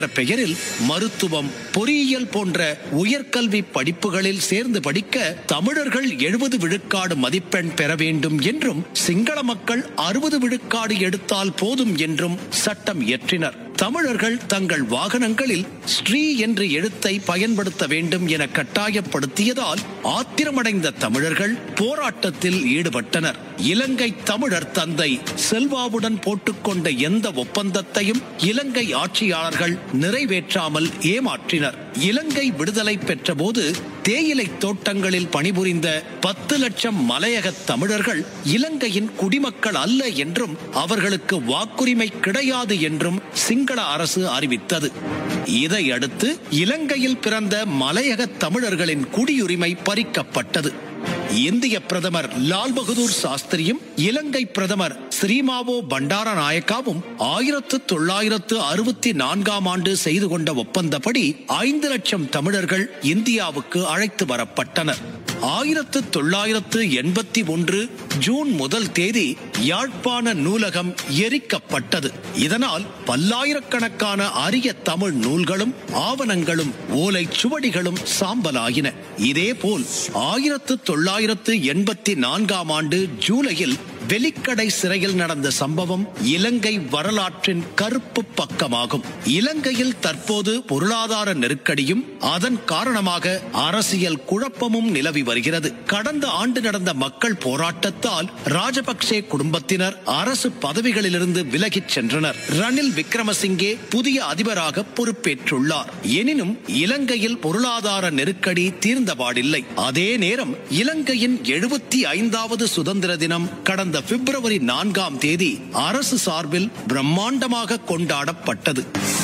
பெயரில் மருத்துவம் பொறியியல் போன்ற உயர்கல்வி படிப்புகளில் சேர்ந்து படிக்க தமிழர்கள் எழுபது விழுக்காடு மதிப்பெண் பெற வேண்டும் என்றும் சிங்கள மக்கள் அறுபது விழுக்காடு எடுத்தால் போதும் என்றும் சட்டம் இயற்றினர் தமிழர்கள் தங்கள் வாகனங்களில் ஸ்ரீ என்ற எழுத்தை பயன்படுத்த வேண்டும் என கட்டாயப்படுத்தியதால் ஆத்திரமடைந்த தமிழர்கள் போராட்டத்தில் ஈடுபட்டனர் இலங்கை தமிழர் தந்தை செல்வாவுடன் போட்டுக்கொண்ட எந்த ஒப்பந்தத்தையும் இலங்கை ஆட்சியாளர்கள் நிறைவேற்றாமல் ஏமாற்றினர் இலங்கை விடுதலை பெற்றபோது தேயிலை தோட்டங்களில் பணிபுரிந்த பத்து லட்சம் மலையக தமிழர்கள் இலங்கையின் குடிமக்கள் அல்ல என்றும் அவர்களுக்கு வாக்குரிமை கிடையாது என்றும் சிங்கள அரசு அறிவித்தது இதையடுத்து இலங்கையில் பிறந்த மலையக தமிழர்களின் குடியுரிமை பறிக்கப்பட்டது இந்திய பிரதமர் லால் பகதூர் சாஸ்திரியும் இலங்கை பிரதமர் ஸ்ரீமாவோ பண்டார நாயக்காவும் ஆயிரத்து தொள்ளாயிரத்து அறுபத்தி நான்காம் ஆண்டு செய்து கொண்ட ஒப்பந்தப்படி ஐந்து லட்சம் தமிழர்கள் இந்தியாவுக்கு அழைத்து வரப்பட்டனர் ஆயிரத்து தொள்ளாயிரத்து எண்பத்தி ஒன்று ஜூன் முதல் தேதி யாழ்ப்பாண நூலகம் எரிக்கப்பட்டது இதனால் பல்லாயிரக்கணக்கான அரிய தமிழ் நூல்களும் ஆவணங்களும் ஓலை சுவடிகளும் சாம்பலாயின இதேபோல் ஆயிரத்து தொள்ளாயிரத்து எண்பத்தி நான்காம் ஆண்டு ஜூலையில் வெலிக்கடை சிறையில் நடந்த சம்பவம் இலங்கை வரலாற்றின் கருப்பு பக்கமாகும் இலங்கையில் தற்போது பொருளாதார நெருக்கடியும் அதன் காரணமாக அரசியல் குழப்பமும் நிலவி வருகிறது கடந்த ஆண்டு நடந்த மக்கள் போராட்டத்தால் ராஜபக்சே குடும்பத்தினர் அரசு பதவிகளிலிருந்து விலகிச் சென்றனர் ரணில் விக்ரமசிங்கே புதிய அதிபராக பொறுப்பேற்றுள்ளார் எனினும் இலங்கையில் பொருளாதார நெருக்கடி தீர்ந்தபாடில்லை அதே நேரம் இலங்கையின் எழுபத்தி ஐந்தாவது சுதந்திர தினம் கடந்த பிப்ரவரி நான்காம் தேதி அரசு சார்பில் பிரம்மாண்டமாக கொண்டாடப்பட்டது